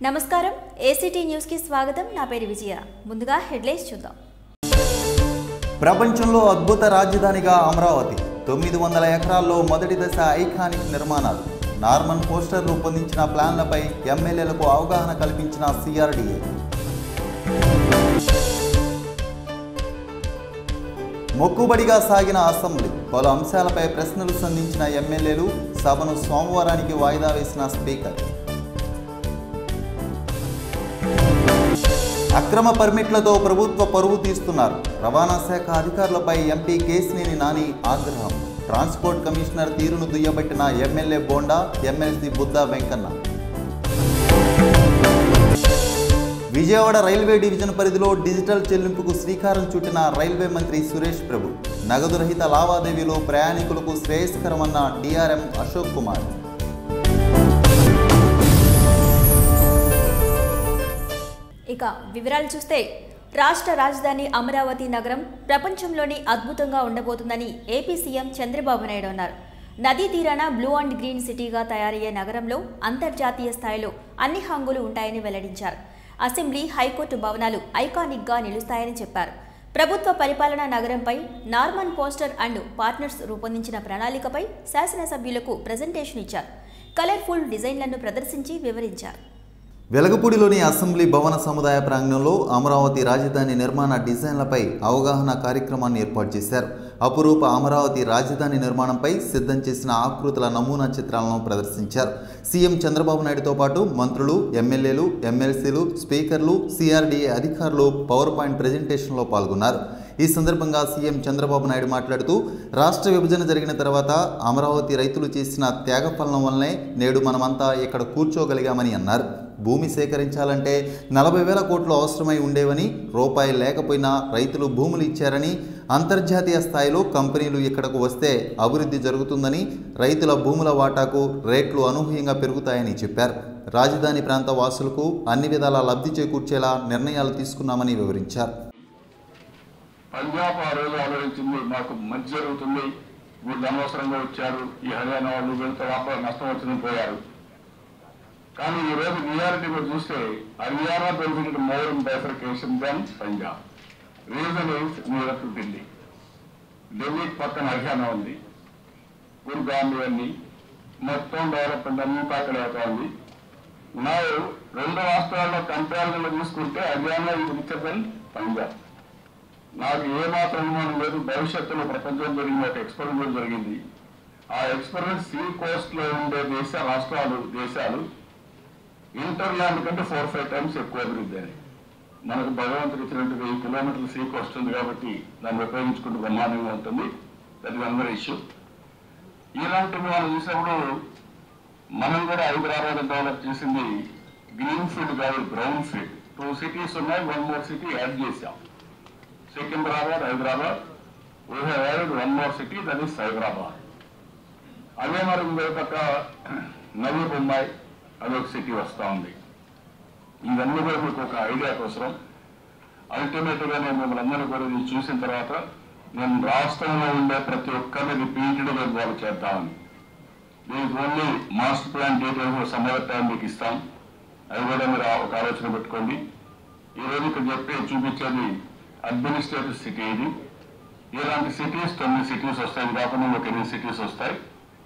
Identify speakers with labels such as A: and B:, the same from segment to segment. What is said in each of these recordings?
A: నమస్కారం ఏసీటీ న్యూస్కి స్వాగతం నా పేరు విజయ ముందుగా హెడ్లైన్స్ చూద్దాం
B: ప్రపంచంలో అద్భుత రాజధానిగా అమరావతి తొమ్మిది వందల ఎకరాల్లో మొదటి దశ ఐకానిక్ నిర్మాణాలు నార్మన్ పోస్టర్ రూపొందించిన ప్లాన్లపై ఎమ్మెల్యేలకు అవగాహన కల్పించిన సిఆర్డీఏ మొక్కుబడిగా సాగిన అసెంబ్లీ పలు అంశాలపై ప్రశ్నలు సంధించిన ఎమ్మెల్యేలు సభను సోమవారానికి వాయిదా వేసిన స్పీకర్ అక్రమ పర్మిట్లతో ప్రభుత్వ పరువు తీస్తున్నారు రవాణా శాఖ అధికారులపై ఎంపీ కేసినేని నాని ఆగ్రహం ట్రాన్స్పోర్ట్ కమిషనర్ తీరును దుయ్యబట్టిన MLA Bonda MLC Buddha Venkanna Vijayawada railway division పరిధిలో డిజిటల్ చెల్లింపుకు శ్రీకారం చుట్టిన రైల్వే మంత్రి సురేష్ ప్రభు నగదు రహిత లావాదేవీలు ప్రయాణికులకు శ్రేయస్కరమన్న డిఆర్ఎం అశోక్ కుమార్
A: ఇక వివరాలు చూస్తే రాష్ట్ర రాజధాని అమరావతి నగరం ప్రపంచంలోని అద్భుతంగా ఉండబోతుందని ఏపీ సీఎం చంద్రబాబు నాయుడు అన్నారు నదీ తీరాన బ్లూ అండ్ గ్రీన్ సిటీగా తయారయ్యే నగరంలో అంతర్జాతీయ స్థాయిలో అన్ని హంగులు ఉంటాయని వెల్లడించారు అసెంబ్లీ హైకోర్టు భవనాలు ఐకానిక్గా నిలుస్తాయని చెప్పారు ప్రభుత్వ పరిపాలనా నగరంపై నార్మన్ పోస్టర్ అండ్ పార్ట్నర్స్ రూపొందించిన ప్రణాళికపై శాసనసభ్యులకు ప్రజెంటేషన్ ఇచ్చారు కలర్ఫుల్ డిజైన్లను ప్రదర్శించి వివరించారు
B: వెలగపూడిలోని అసెంబ్లీ భవన సముదాయ ప్రాంగణంలో అమరావతి రాజధాని నిర్మాణ డిజైన్లపై అవగాహన కార్యక్రమాన్ని ఏర్పాటు చేశారు అపురూప అమరావతి రాజధాని నిర్మాణంపై సిద్ధం చేసిన ఆకృతుల నమూనా చిత్రాలను ప్రదర్శించారు సీఎం చంద్రబాబు నాయుడుతో పాటు మంత్రులు ఎమ్మెల్యేలు ఎమ్మెల్సీలు స్పీకర్లు సిఆర్డీఏ అధికారులు పవర్ పాయింట్ ప్రజెంటేషన్లో పాల్గొన్నారు ఈ సందర్భంగా సీఎం చంద్రబాబు నాయుడు మాట్లాడుతూ రాష్ట్ర విభజన జరిగిన తర్వాత అమరావతి రైతులు చేసిన త్యాగఫలం వల్లనే నేడు మనమంతా ఇక్కడ కూర్చోగలిగామని అన్నారు భూమి సేకరించాలంటే నలభై వేల కోట్లు అవసరమై ఉండేవని రూపాయి లేకపోయినా రైతులు భూములు ఇచ్చారని అంతర్జాతీయ స్థాయిలో కంపెనీలు ఇక్కడకు వస్తే అభివృద్ధి జరుగుతుందని రైతుల భూముల వాటాకు రేట్లు అనూహ్యంగా పెరుగుతాయని చెప్పారు రాజధాని ప్రాంత వాసులకు అన్ని విధాలా లబ్ధి చేకూర్చేలా నిర్ణయాలు తీసుకున్నామని వివరించారు
C: పంజాబ్ ఆ రోజు ఆలోచించింది మాకు మంచి జరుగుతుంది వీళ్ళు అనవసరంగా వచ్చారు ఈ హర్యానా వాళ్ళు వీళ్ళతో వ్యాపారం నష్టం వచ్చిందని పోయారు కానీ ఈ రోజు రియాలిటీ కూడా చూస్తే Haryana benefit more in bifurcation than Punjab reason is near to Delhi Delhi పక్కన హర్యానా ఉంది గురుగాం ఇవన్నీ మొత్తం డెవలప్మెంట్ అంతా అక్కడ అవుతోంది నా రెండు రాష్ట్రాల్లో కంపారిజన్ తీసుకుంటే హర్యానా ఇది రిచర్ దెన్ పంజాబ్ నాకు ఏ మాత్రం అనుమానం లేదు భవిష్యత్తులో ప్రపంచంలో జరిగిన ఒక ఎక్స్పెరిమెంట్ జరిగింది ఆ ఎక్స్పెరిమెంట్ సీ కోస్ట్ లో ఉండే దేశ రాష్ట్రాలు దేశాలు ఇంటర్లాండ్ కంటే ఫోర్ ఫైవ్ టైమ్స్ ఎక్కువ అభివృద్ధి అని మనకు భగవంతుడు ఇచ్చినట్టు వెయ్యి కిలోమీటర్ల సీ కోస్ట్ ఉంది కాబట్టి దాన్ని ఉపయోగించుకుంటూ బ్రహ్మాండంగా ఉంటుంది అది అందరి ఇష్యూ ఇలాంటివి మనం చూసినప్పుడు మనం కూడా హైదరాబాద్ డెవలప్ చేసింది గ్రీన్ ఫీల్డ్ కాదు బ్రౌన్ ఫీల్డ్ టూ సిటీస్ ఉన్నాయి వన్ మోర్ సిటీ యాడ్ చేశాం Secunderabad Hyderabad we have added one more city that is Hyderabad అదే మరి ఇంకో పక్క నవీ బొంబాయి అదొక సిటీ వస్తూ ఉంది ఇవన్నీ కూడా మీకు ఒక ఐడియా కోసం అల్టిమేట్గా నేను మిమ్మల్ని అందరూ కూడా ఇది చూసిన తర్వాత నేను రాష్ట్రంలో ఉండే ప్రతి ఒక్కరిని రిపీటెడ్గా ఇన్వాల్వ్ చేద్దామని దీనికి only master plan details summer time మీకు ఇస్తాం అది కూడా మీరు ఒక ఆలోచన పెట్టుకోండి ఈ రోజు ఇక్కడ చెప్పి చూపించేది అడ్మినిస్ట్రేటివ్ సిటీ ఇది ఇలాంటి సిటీస్ తొమ్మిది సిటీస్ వస్తాయి ఇది కాకుండా ఒక ఎనిమిది సిటీస్ వస్తాయి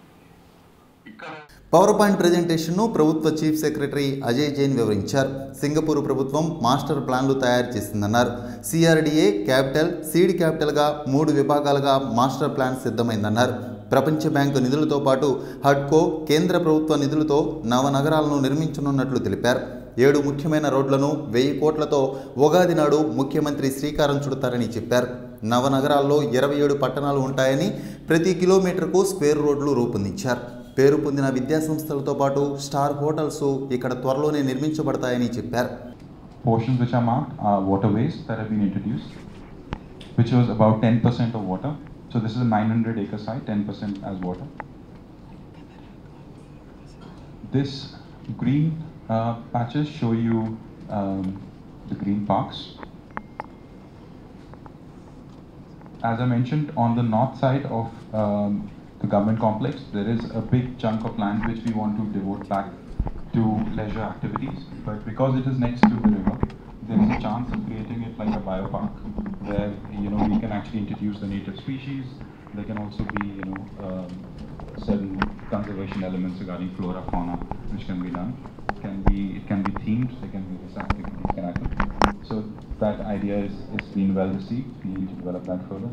C: ఇక్కడ
B: పవర్ పాయింట్ ప్రజెంటేషన్ను ప్రభుత్వ చీఫ్ సెక్రటరీ అజయ్ జైన్ వివరించారు సింగపూర్ ప్రభుత్వం మాస్టర్ ప్లాన్లు తయారు చేసిందన్నారు సిఆర్డీఏ క్యాపిటల్ సీడ్ క్యాపిటల్గా మూడు విభాగాలుగా మాస్టర్ ప్లాన్ సిద్ధమైందన్నారు ప్రపంచ బ్యాంకు నిధులతో పాటు హడ్కో కేంద్ర ప్రభుత్వ నిధులతో నవనగరాలను నిర్మించనున్నట్లు తెలిపారు ఏడు ముఖ్యమైన రోడ్లను వెయ్యి కోట్లతో ఉగాది నాడు ముఖ్యమంత్రి శ్రీకారం చుడతారని చెప్పారు నవనగరాల్లో ఇరవై ఏడు పట్టణాలు ఉంటాయని ప్రతి కిలోమీటర్కు స్క్వేర్ రోడ్లు రూపొందించారు పేరు పొందిన విద్యాసంస్థలతో పాటు స్టార్ హోటల్స్ ఇక్కడ త్వరలోనే నిర్మించబడతాయని చెప్పారు
D: portions which are marked are waterways that have been introduced, which was about 10% of water. So this is a 900 acre site, 10% as water. This green uh, patches show you um, the green parks. As I mentioned, on the north side of um, the government complex, there is a big chunk of land which we want to devote back to leisure activities, but because it is next to the river, there is a chance of creating it like a biopark, where you know we can actually introduce the native species. There can also be you know um, certain conservation elements regarding flora fauna which can be done. Can be it can be themed. There can be this activities can happen. So that idea is is being well received. We need to develop that further.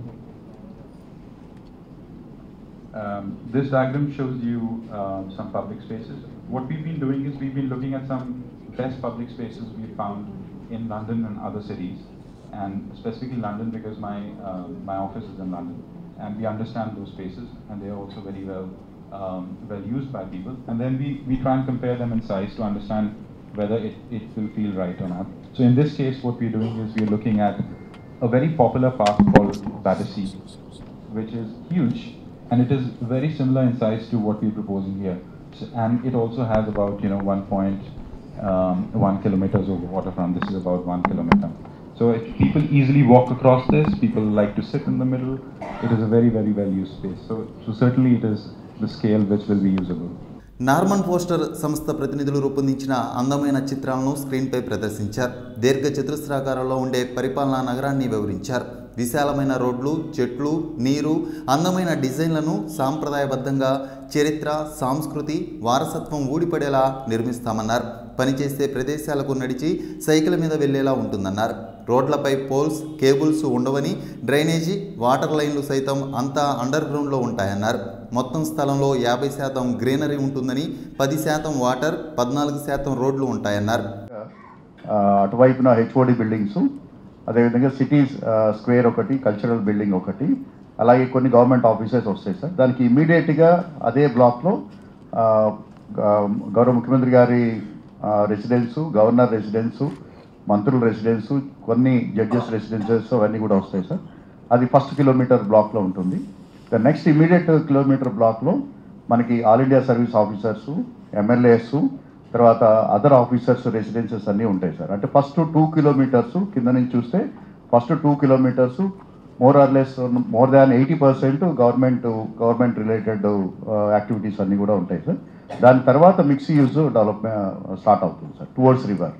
D: Um, this diagram shows you uh, some public spaces. What we've been doing is we've been looking at some best public spaces we found in London and other cities, and specifically London because my uh, my office is in London, and we understand those spaces, and they are also very well um, well used by people. And then we, we try and compare them in size to understand whether it, it will feel right or not. So in this case, what we're doing is we're looking at a very popular park called Battersea, which is huge and it is very similar in size to what we're proposing here. So, and it also has about you know 1.1 kilometers of waterfront. This is about one kilometer. So it, people easily walk across this. People like to sit in the middle. It is a very very well used space. So so certainly it is the scale which will be usable.
B: Norman Foster సంస్థ ప్రతినిధులు రూపొందించిన అందమైన చిత్రాలను స్క్రీన్పై ప్రదర్శించారు దీర్ఘ చతురస్రాకారంలో ఉండే పరిపాలనా నగరాన్ని వివరించారు విశాలమైన రోడ్లు చెట్లు నీరు అందమైన డిజైన్లను సాంప్రదాయబద్ధంగా చరిత్ర సంస్కృతి వారసత్వం ఊడిపడేలా నిర్మిస్తామన్నారు పనిచేసే ప్రదేశాలకు నడిచి సైకిల్ మీద వెళ్లేలా ఉంటుందన్నారు రోడ్లపై పోల్స్ కేబుల్స్ ఉండవని డ్రైనేజీ వాటర్ లైన్లు సైతం అంతా అండర్ గ్రౌండ్లో ఉంటాయన్నారు మొత్తం స్థలంలో యాభై శాతం గ్రీనరీ ఉంటుందని పది శాతం వాటర్ పద్నాలుగు శాతం రోడ్లు ఉంటాయన్నారు
E: ఆ, అటువైపున హెచ్ఓడి బిల్డింగ్స్ అదేవిధంగా సిటీస్ స్క్వేర్ ఒకటి కల్చరల్ బిల్డింగ్ ఒకటి అలాగే కొన్ని గవర్నమెంట్ ఆఫీసెస్ వస్తాయి సార్ దానికి ఇమీడియట్గా అదే బ్లాక్లో ఆ, గా- గౌరవ ముఖ్యమంత్రి గారి రెసిడెన్సు గవర్నర్ రెసిడెన్సు మంత్రుల రెసిడెన్సు కొన్ని జడ్జెస్ రెసిడెన్సెస్ అవన్నీ కూడా వస్తాయి సార్ అది ఫస్ట్ కిలోమీటర్ బ్లాక్లో ఉంటుంది ద నెక్స్ట్ ఇమీడియట్ కిలోమీటర్ బ్లాక్లో మనకి all India service officers MLAs తర్వాత అదర్ ఆఫీసర్స్ రెసిడెన్సెస్ అన్నీ ఉంటాయి సార్ అంటే ఫస్ట్ టూ కిలోమీటర్స్ కింద నుంచి చూస్తే first two kilometres more or less more than eighty percent government government related activities అన్నీ కూడా ఉంటాయి సార్ దాని తర్వాత మిక్స్ యూజ్ డెవలప్మెంట్ స్టార్ట్ అవుతుంది sir towards river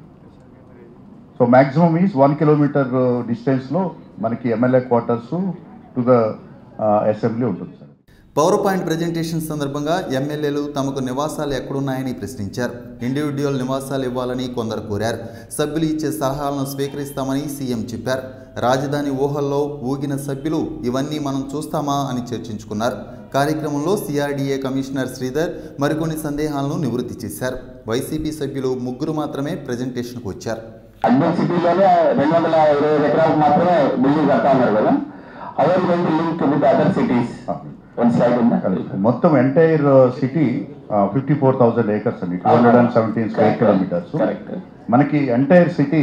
E: so maximum is one kilometre డిస్టెన్స్లో మనకి MLA quarters to the assembly ఉంటుంది sir
B: power point presentation సందర్భంగా ఎమ్మెల్యేలు తమకు నివాసాలు ఎక్కడున్నాయని ప్రశ్నించారు ఇండివిడ్యువల్ నివాసాలు ఇవ్వాలని కొందరు కోరారు సభ్యులు ఇచ్చే సలహాలను స్వీకరిస్తామని సీఎం చెప్పారు రాజధాని ఊహల్లో ఊగిన సభ్యులు ఇవన్నీ మనం చూస్తామా అని చర్చించుకున్నారు కార్యక్రమంలో సిఆర్డీఏ కమిషనర్ శ్రీధర్ మరికొన్ని సందేహాలను నివృత్తి చేశారు వైసీపీ సభ్యులు ముగ్గురు మాత్రమే ప్రజెంటేషన్కు వచ్చారు
F: అర్బన్ సిటీలోనే రెండు వందల ఇరవై ఐదు ఎకరాలకు మాత్రమే బిల్డింగ్ కడతా ఉన్నారు కదా our going link with other cities one slide ఉందా
E: మొత్తం entire city fifty four thousand acres అండి two hundred and seventeen square kilometres
F: Correct.
E: మనకి entire city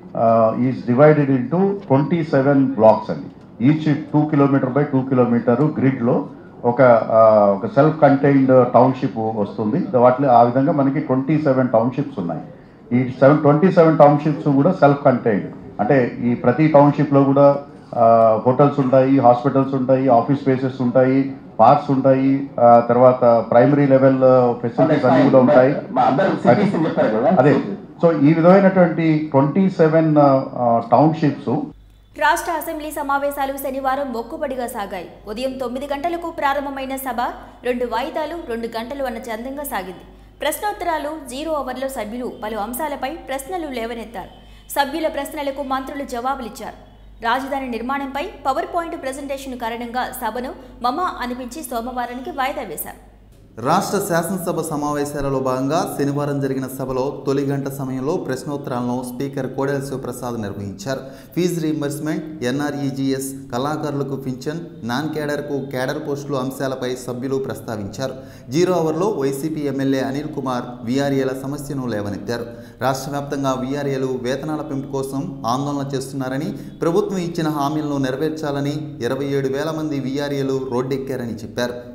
E: is divided into twenty seven blocks అండి each two kilometre by two kilometre గ్రిడ్లో ఒక uh, ఒక self contained township వస్తుంది వాటిలో ఆ విధంగా మనకి ట్వంటీ సెవెన్ టౌన్షిప్స్ ఉన్నాయి ఈ సెవెన్ ట్వంటీ సెవెన్ టౌన్షిప్స్ కూడా సెల్ఫ్ కంటైన్డ్ అంటే ఈ ప్రతి టౌన్షిప్లో కూడా హోటల్స్ ఉంటాయి హాస్పిటల్స్ ఉంటాయి ఆఫీస్ స్పేసెస్ ఉంటాయి పార్క్స్ ఉంటాయి ఆ, తర్వాత ప్రైమరీ లెవెల్ ఫెసిలిటీస్ అన్ని కూడా ఉంటాయి
F: అదర్ సిటీస్ చెప్పారు కదా
E: అదే సో ఈ విధమైనటువంటి ట్వంటీ సెవెన్ టౌన్షిప్స్
A: రాష్ట్ర అసెంబ్లీ సమావేశాలు శనివారం మొక్కుబడిగా సాగాయి ఉదయం తొమ్మిది గంటలకు ప్రారంభమైన సభ రెండు వాయిదాలు రెండు గంటలు అన్న చందంగా సాగింది ప్రశ్నోత్తరాలు జీరో అవర్లో సభ్యులు పలు అంశాలపై ప్రశ్నలు లేవనెత్తారు సభ్యుల ప్రశ్నలకు మంత్రులు జవాబులిచ్చారు రాజధాని నిర్మాణంపై పవర్ పాయింట్ ప్రజెంటేషన్ కారణంగా సభను మమ అనిపించి సోమవారానికి వాయిదా వేశారు
B: రాష్ట్ర శాసనసభ సమావేశాలలో భాగంగా శనివారం జరిగిన సభలో తొలి గంట సమయంలో ప్రశ్నోత్తరాలను స్పీకర్ కోడెల శివప్రసాద్ నిర్వహించారు ఫీజు రీయింబర్స్మెంట్ ఎన్ఆర్ఈజీఎస్ కళాకారులకు పింఛన్ నాన్ క్యాడర్కు క్యాడర్ పోస్టులు అంశాలపై సభ్యులు ప్రస్తావించారు జీరో అవర్లో వైసీపీ ఎమ్మెల్యే అనిల్ కుమార్ వీఆర్ఏల సమస్యను లేవనెత్తారు రాష్ట్ర వ్యాప్తంగా వీఆర్ఏలు వేతనాల పెంపు కోసం ఆందోళన చేస్తున్నారని ప్రభుత్వం ఇచ్చిన హామీలను నెరవేర్చాలని ఇరవై ఏడు వేల మంది వీఆర్ఏలు రోడ్డెక్కారని చెప్పారు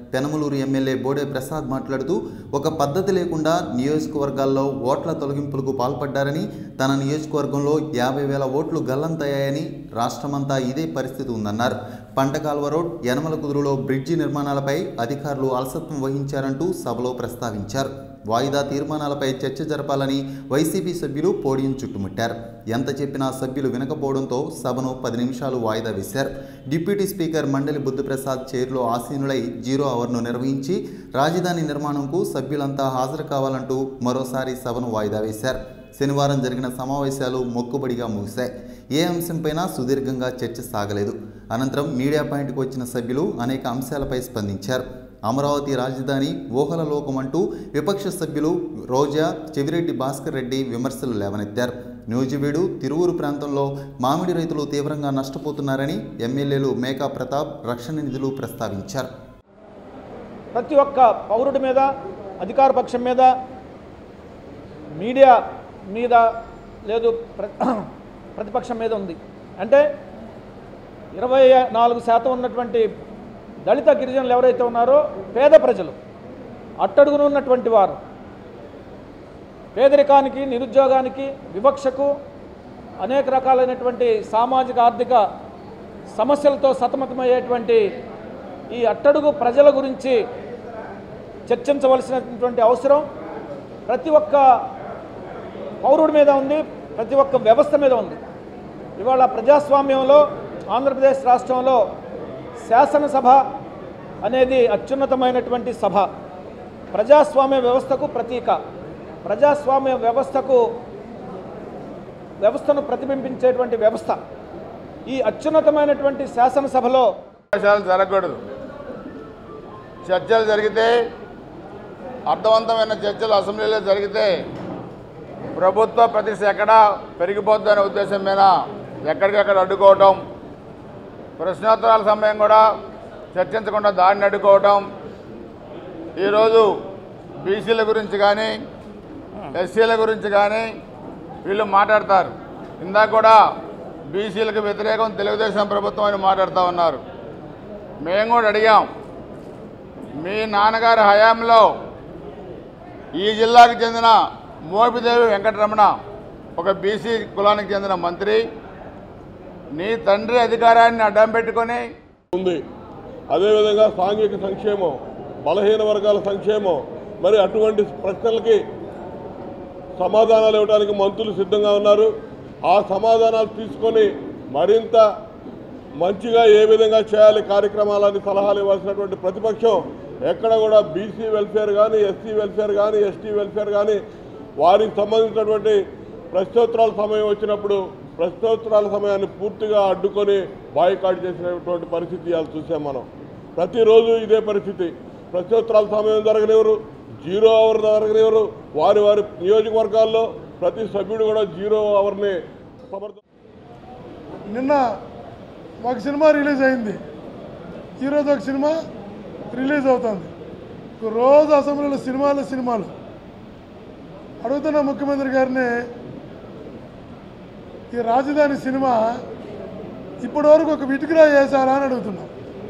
B: పెనమలూరు ఎమ్మెల్యే బోడే ప్రసాద్ మాట్లాడుతూ ఒక పద్ధతి లేకుండా నియోజకవర్గాల్లో ఓట్ల తొలగింపులకు పాల్పడ్డారని తన నియోజకవర్గంలో యాభై వేల ఓట్లు గల్లంతయ్యాయని రాష్ట్రమంతా ఇదే పరిస్థితి ఉందన్నారు పంటకాల్వ రోడ్ యనమల కుదురులో బ్రిడ్జి నిర్మాణాలపై అధికారులు అలసత్వం వహించారంటూ సభలో ప్రస్తావించారు వాయిదా తీర్మానాలపై చర్చ జరపాలని వైసీపీ సభ్యులు పోడియం చుట్టుముట్టారు ఎంత చెప్పినా సభ్యులు వినకపోవడంతో సభను పది నిమిషాలు వాయిదా వేశారు డిప్యూటీ స్పీకర్ మండలి బుద్ధప్రసాద్ చైర్లో ఆసీనులై జీరో అవర్ను నిర్వహించి రాజధాని నిర్మాణంకు సభ్యులంతా హాజరు కావాలంటూ మరోసారి సభను వాయిదా వేశారు శనివారం జరిగిన సమావేశాలు మొక్కుబడిగా ముగిశాయి ఏ అంశంపైనా సుదీర్ఘంగా చర్చ సాగలేదు అనంతరం మీడియా పాయింట్కి వచ్చిన సభ్యులు అనేక అంశాలపై స్పందించారు అమరావతి రాజధాని ఊహల లోకమంటూ విపక్ష సభ్యులు రోజా చెవిరెడ్డి భాస్కర్ రెడ్డి విమర్శలు లేవనెత్తారు న్యూజివీడు తిరువూరు ప్రాంతంలో మామిడి రైతులు తీవ్రంగా నష్టపోతున్నారని ఎమ్మెల్యేలు మేకా ప్రతాప్ రక్షణ నిధులు ప్రస్తావించారు
G: ప్రతి ఒక్క పౌరుడి మీద అధికార పక్షం మీద మీడియా మీద లేదు ప్ర- ప్రతిపక్షం మీద ఉంది అంటే ఇరవై నాలుగు శాతం ఉన్నటువంటి దళిత గిరిజనులు ఎవరైతే ఉన్నారో పేద ప్రజలు అట్టడుగున ఉన్నటువంటి వారు పేదరికానికి నిరుద్యోగానికి వివక్షకు అనేక రకాలైనటువంటి సామాజిక ఆర్థిక సమస్యలతో సతమతమయ్యేటువంటి ఈ అట్టడుగు ప్రజల గురించి చర్చించవలసినటువంటి అవసరం ప్రతి ఒక్క పౌరుడి మీద ఉంది ప్రతి ఒక్క వ్యవస్థ మీద ఉంది ఇవాళ ప్రజాస్వామ్యంలో ఆంధ్రప్రదేశ్ రాష్ట్రంలో శాసనసభ అనేది అత్యున్నతమైనటువంటి సభ ప్రజాస్వామ్య వ్యవస్థకు ప్రతీక ప్రజాస్వామ్య వ్యవస్థకు వ్యవస్థను ప్రతిబింబించేటువంటి వ్యవస్థ ఈ అత్యున్నతమైనటువంటి శాసనసభలో
H: సమావేశాలు జరగకూడదు చర్చలు జరిగితే అర్థవంతమైన చర్చలు అసెంబ్లీలో జరిగితే ప్రభుత్వ ప్రతిష్ట ఎక్కడ పెరిగిపోద్దనే ఉద్దేశం మీద ఎక్కడికక్కడ అడ్డుకోవటం ప్రశ్నోత్తరాల సమయం కూడా చర్చించకుండా దాడిని అడ్డుకోవటం ఈరోజు బీసీల గురించి కానీ ఎస్సీల గురించి కానీ వీళ్ళు మాట్లాడతారు ఇందాక కూడా బీసీలకు వ్యతిరేకం తెలుగుదేశం ప్రభుత్వం అని మాట్లాడుతూ ఉన్నారు మేము కూడా అడిగాం మీ నాన్నగారి హయాంలో ఈ జిల్లాకు చెందిన మోపిదేవి వెంకటరమణ ఒక బీసీ కులానికి చెందిన మంత్రి నీ తండ్రి అధికారాన్ని అడ్డం పెట్టుకొని
I: ఉంది అదేవిధంగా సాంఘిక సంక్షేమం బలహీన వర్గాల సంక్షేమం మరి అటువంటి ప్రశ్నలకి సమాధానాలు ఇవ్వడానికి మంత్రులు సిద్ధంగా ఉన్నారు ఆ సమాధానాలు తీసుకొని మరింత మంచిగా ఏ విధంగా చేయాలి కార్యక్రమాలని సలహాలు ఇవ్వాల్సినటువంటి ప్రతిపక్షం ఎక్కడ కూడా బీసీ వెల్ఫేర్ కానీ ఎస్సీ వెల్ఫేర్ కానీ ఎస్టీ వెల్ఫేర్ కానీ వారికి సంబంధించినటువంటి ప్రశ్నోత్తరాల సమయం వచ్చినప్పుడు ప్రశ్నోత్తరాల సమయాన్ని పూర్తిగా అడ్డుకొని బాయ్కాట్ చేసినటువంటి పరిస్థితి ఇవాళ చూసాం మనం ప్రతిరోజు ఇదే పరిస్థితి ప్రశ్నోత్తరాల సమయం జరగనివ్వరు జీరో అవర్ జరగనివ్వరు వారి వారి నియోజకవర్గాల్లో ప్రతి సభ్యుడు కూడా జీరో అవర్ని సమర్థ
J: నిన్న ఒక సినిమా రిలీజ్ అయింది ఈరోజు ఒక సినిమా రిలీజ్ అవుతుంది రోజు అసెంబ్లీలో సినిమాలు సినిమాలు అడుగుతున్న ముఖ్యమంత్రి గారిని ఈ రాజధాని సినిమా ఇప్పటి వరకు ఒక విటికిరా వేశారా అని అడుగుతున్నా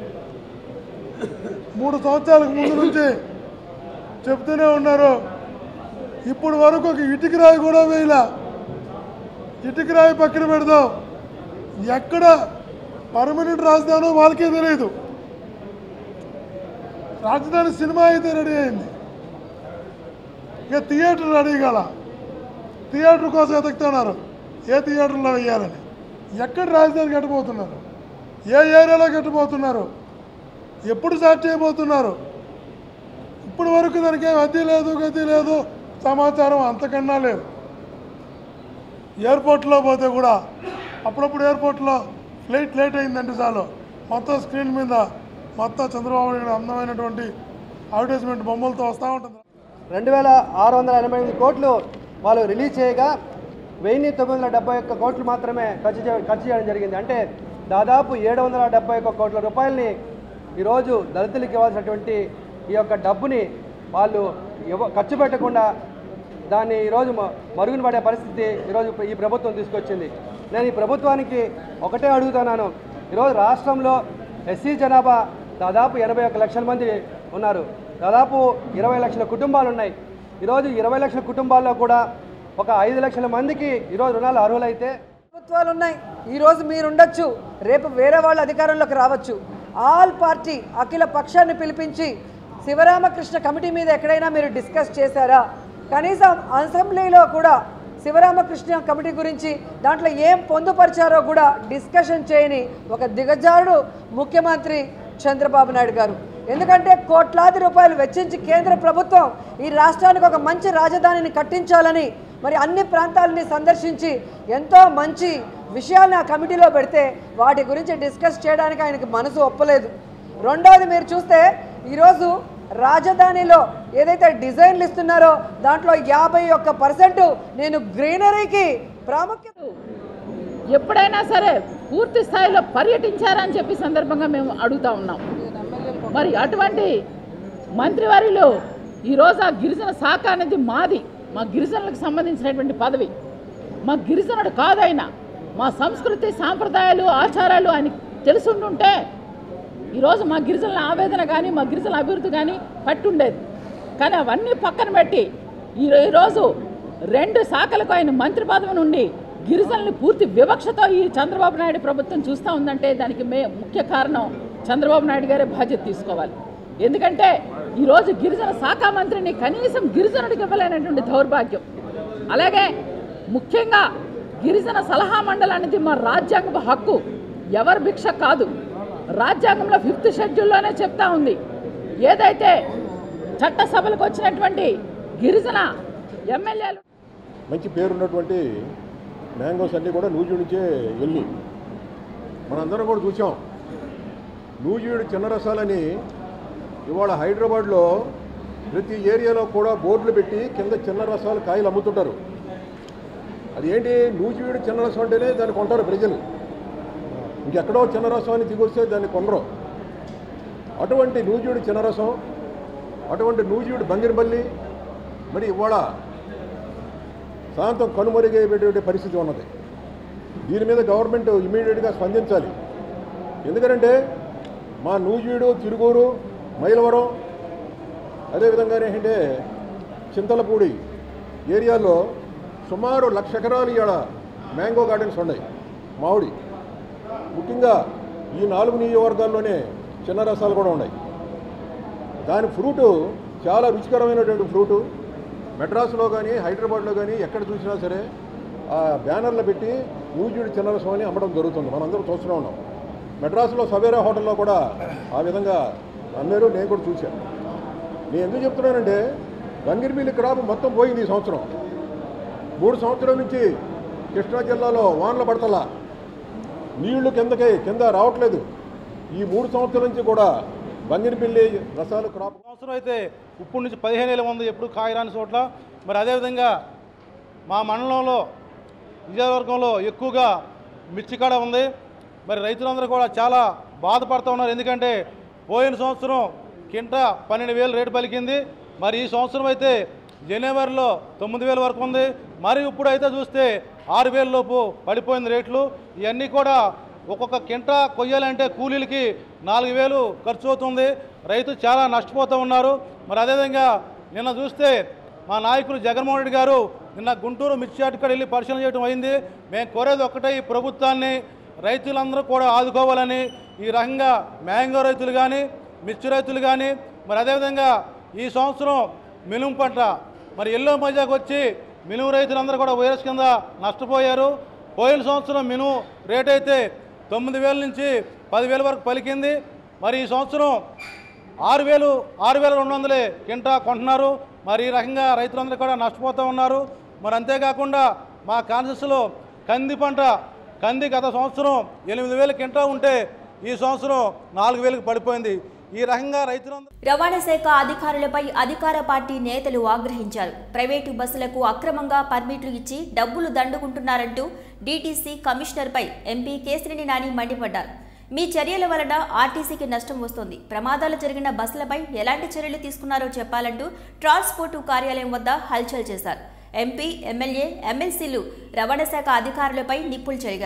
J: మూడు సంవత్సరాలకు ముందు నుంచి చెప్తూనే ఉన్నారు ఇప్పుడు వరకు ఒక ఇటుకరాయి కూడా వేయలా ఇటుకరాయి పక్కన పెడదాం ఎక్కడ పర్మనెంట్ రాజధానో వాళ్ళకే తెలియదు రాజధాని సినిమా అయితే రెడీ అయింది ఇక థియేటర్ రెడీ కాల థియేటర్ కోసం వెతుకుతున్నారు ఏ థియేటర్లో వేయాలని ఎక్కడ రాజధాని కట్టబోతున్నారు ఏ ఏరియాలో కట్టబోతున్నారు ఎప్పుడు స్టార్ట్ చేయబోతున్నారు ఇప్పటి వరకు దానికి ఏం అద్దీ లేదు గతి లేదు సమాచారం అంతకన్నా లేదు ఎయిర్పోర్ట్లో పోతే కూడా అప్పుడప్పుడు ఎయిర్పోర్ట్లో ఫ్లైట్ లేట్ అయిందంటే చాలు మొత్తం స్క్రీన్ మీద మొత్తం చంద్రబాబు నాయుడు అందమైనటువంటి అడ్వర్టైజ్మెంట్ బొమ్మలతో వస్తూ ఉంటుంది
K: రెండు వేల ఆరు వందల ఎనభై ఎనిమిది కోట్లు వాళ్ళు రిలీజ్ చేయగా వెయ్యి తొమ్మిది వందల డెబ్బై ఒక్క కోట్లు మాత్రమే ఖర్చు చే ఖర్చు చేయడం జరిగింది అంటే దాదాపు ఏడు వందల డెబ్బై ఒక్క కోట్ల రూపాయలని ఈరోజు దళితులకు ఇవ్వాల్సినటువంటి ఈ యొక్క డబ్బుని వాళ్ళు ఇవ్వ ఖర్చు పెట్టకుండా దాన్ని ఈరోజు మ- మరుగున పడే పరిస్థితి ఈరోజు ఈ ప్రభుత్వం తీసుకొచ్చింది నేను ఈ ప్రభుత్వానికి ఒకటే అడుగుతున్నాను ఈరోజు రాష్ట్రంలో ఎస్సీ జనాభా దాదాపు ఎనభై ఒక్క లక్షల మంది ఉన్నారు దాదాపు ఇరవై లక్షల కుటుంబాలు ఉన్నాయి ఈరోజు ఇరవై లక్షల కుటుంబాల్లో కూడా ఒక ఐదు లక్షల మందికి ఈరోజు రుణాలు అర్హులైతే
L: ప్రభుత్వాలు ఉన్నాయి ఈరోజు మీరు ఉండొచ్చు రేపు వేరే వాళ్ళు అధికారంలోకి రావచ్చు ఆల్ పార్టీ అఖిల పక్షాన్ని పిలిపించి శివరామకృష్ణ కమిటీ మీద ఎక్కడైనా మీరు డిస్కస్ చేశారా కనీసం అసెంబ్లీలో కూడా శివరామకృష్ణ కమిటీ గురించి దాంట్లో ఏం పొందుపరిచారో కూడా డిస్కషన్ చేయని ఒక దిగజారుడు ముఖ్యమంత్రి చంద్రబాబు నాయుడు గారు ఎందుకంటే కోట్లాది రూపాయలు వెచ్చించి కేంద్ర ప్రభుత్వం ఈ రాష్ట్రానికి ఒక మంచి రాజధానిని కట్టించాలని మరి అన్ని ప్రాంతాలని సందర్శించి ఎంతో మంచి విషయాన్ని ఆ కమిటీలో పెడితే వాటి గురించి డిస్కస్ చేయడానికి ఆయనకి మనసు ఒప్పలేదు రెండోది మీరు చూస్తే ఈరోజు రాజధానిలో ఏదైతే డిజైన్లు ఇస్తున్నారో దాంట్లో యాభై ఒక్క పర్సెంట్ నేను గ్రీనరీకి ప్రాముఖ్యత
M: ఎప్పుడైనా సరే పూర్తి స్థాయిలో పర్యటించారని చెప్పి సందర్భంగా మేము అడుగుతా ఉన్నాం మరి అటువంటి మంత్రివారిలో ఈరోజు ఆ గిరిజన శాఖ అనేది మాది మా గిరిజనులకు సంబంధించినటువంటి పదవి మా గిరిజనుడు కాదైనా మా సంస్కృతి సాంప్రదాయాలు ఆచారాలు ఆయనకి తెలుసుండుంటే ఈరోజు మా గిరిజనుల ఆవేదన కానీ మా గిరిజనుల అభివృద్ధి కానీ పట్టుండేది కానీ అవన్నీ పక్కన పెట్టి ఈ- ఈరోజు రెండు శాఖలకు ఆయన మంత్రి పదవి నుండి గిరిజనుల్ని పూర్తి వివక్షతో ఈ చంద్రబాబు నాయుడు ప్రభుత్వం చూస్తూ ఉందంటే దానికి మే ముఖ్య కారణం చంద్రబాబు నాయుడు గారే బాధ్యత తీసుకోవాలి ఎందుకంటే ఈరోజు గిరిజన శాఖ మంత్రిని కనీసం గిరిజనుడికి ఇవ్వలేనటువంటి దౌర్భాగ్యం అలాగే ముఖ్యంగా గిరిజన సలహా మండలి అనేది మా రాజ్యాంగ హక్కు ఎవరి భిక్ష కాదు రాజ్యాంగంలో ఫిఫ్త్ షెడ్యూల్లోనే చెప్తా ఉంది ఏదైతే చట్టసభలకు వచ్చినటువంటి గిరిజన ఎమ్మెల్యేలు
I: మంచి పేరున్నటువంటి మ్యాంగోస్ అన్నీ కూడా నూజివీడు నుంచే వెళ్ళి మనందరం కూడా చూసాం నూజివీడు చిన్న రసాలని ఇవాళ హైదరాబాద్లో ప్రతి ఏరియాలో కూడా బోర్డులు పెట్టి కింద చిన్న రసాలు కాయలు అమ్ముతుంటారు అది ఏంటి నూజివీడు చిన్న రసం అంటేనే దాన్ని కొంటారు ప్రజలు ఇంకెక్కడో చిన్న రసం అని దిగొస్తే దాన్ని కొనరు అటువంటి నూజివీడు చిన్న రసం అటువంటి నూజివీడు బంగినపల్లి మరి ఇవాళ శాంతం కనుమరుగయ్యేటువంటి పరిస్థితి ఉన్నది దీని మీద గవర్నమెంట్ ఇమీడియట్గా స్పందించాలి ఎందుకంటే మా నూజివీడు తిరుగూరు మైలవరం అదేవిధంగా ఏంటంటే చింతలపూడి ఏరియాలో సుమారు లక్ష ఎకరాలు ఇక్కడ మ్యాంగో గార్డెన్స్ ఉన్నాయి మామిడి ముఖ్యంగా ఈ నాలుగు నియోజకవర్గాల్లోనే చిన్న రసాలు కూడా ఉన్నాయి దాని ఫ్రూటు చాలా రుచికరమైనటువంటి ఫ్రూటు మెడ్రాస్లో కానీ హైదరాబాద్లో కానీ ఎక్కడ చూసినా సరే ఆ బ్యానర్లు పెట్టి నూజివీడు చిన్న రసం అని అమ్మడం జరుగుతుంది మనందరం చూస్తూనే ఉన్నాం మెడ్రాస్లో సవేరా హోటల్లో కూడా ఆ విధంగా అమ్మారు నేను కూడా చూశాను నేను ఎందుకు చెప్తున్నానంటే గంగిరిమిల్లి క్రాప్ మొత్తం పోయింది ఈ సంవత్సరం మూడు సంవత్సరాల నుంచి కృష్ణా జిల్లాలో వానలు పడతలా నీళ్లు కిందకి కింద రావట్లేదు ఈ మూడు సంవత్సరాల నుంచి కూడా బంగినపిల్లి రసాలు క్రాప్
G: సంవత్సరం అయితే ఇప్పుడు నుంచి పదిహేను వేల మంది ఎప్పుడు కాయరాని చోట్ల మరి అదేవిధంగా మా మండలంలో నియోజకవర్గంలో ఎక్కువగా మిర్చికాడ ఉంది మరి రైతులందరూ కూడా చాలా బాధపడుతూ ఉన్నారు ఎందుకంటే పోయిన సంవత్సరం కింట పన్నెండు వేలు రేటు పలికింది మరి ఈ సంవత్సరం అయితే జనవరిలో తొమ్మిది వేల వరకు ఉంది మరి ఇప్పుడు అయితే చూస్తే ఆరు వేల లోపు పడిపోయింది రేట్లు ఇవన్నీ కూడా ఒక్కొక్క కింట కొయ్యాలంటే కూలీలకి నాలుగు వేలు ఖర్చు అవుతుంది రైతు చాలా నష్టపోతూ ఉన్నారు మరి అదేవిధంగా నిన్న చూస్తే మా నాయకులు జగన్మోహన్ రెడ్డి గారు నిన్న గుంటూరు మిర్చి అటుకడ వెళ్ళి పరిశీలన చేయడం అయింది మేము కోరేది ఒకటే ఈ ప్రభుత్వాన్ని రైతులందరూ కూడా ఆదుకోవాలని ఈ రకంగా మ్యాంగో రైతులు కానీ మిర్చి రైతులు కానీ మరి అదేవిధంగా ఈ సంవత్సరం మినుము పంట మరి ఎల్లో మజాకు వచ్చి మినుము రైతులందరూ కూడా వైరస్ కింద నష్టపోయారు పోయిన సంవత్సరం మినుము రేట్ అయితే తొమ్మిది వేల నుంచి పదివేల వరకు పలికింది మరి ఈ సంవత్సరం ఆరు వేలు ఆరు వేల రెండు వందలే కింటా కొంటున్నారు మరి ఈ రకంగా రైతులందరూ కూడా నష్టపోతూ ఉన్నారు మరి అంతేకాకుండా మా కాన్సెస్లో కంది పంట కంది గత సంవత్సరం ఎనిమిది వేల కింటా ఉంటే ఈ సంవత్సరం నాలుగు వేలకు పడిపోయింది ఈ రకంగా రైతులందరూ
A: రవాణా శాఖ అధికారులపై అధికార పార్టీ నేతలు ఆగ్రహించారు ప్రైవేటు బస్సులకు అక్రమంగా పర్మిట్లు ఇచ్చి డబ్బులు దండుకుంటున్నారంటూ డీటీసీ కమిషనర్పై ఎంపీ కేసినేని నాని మండిపడ్డారు మీ చర్యల వలన ఆర్టీసీకి నష్టం వస్తోంది ప్రమాదాలు జరిగిన బస్సులపై ఎలాంటి చర్యలు తీసుకున్నారో చెప్పాలంటూ ట్రాన్స్పోర్టు కార్యాలయం వద్ద హల్చల్ చేశారు ఎంపీ ఎమ్మెల్యే ఎమ్మెల్సీలు రవాణా శాఖ అధికారులపై నిప్పులు చెరిగారు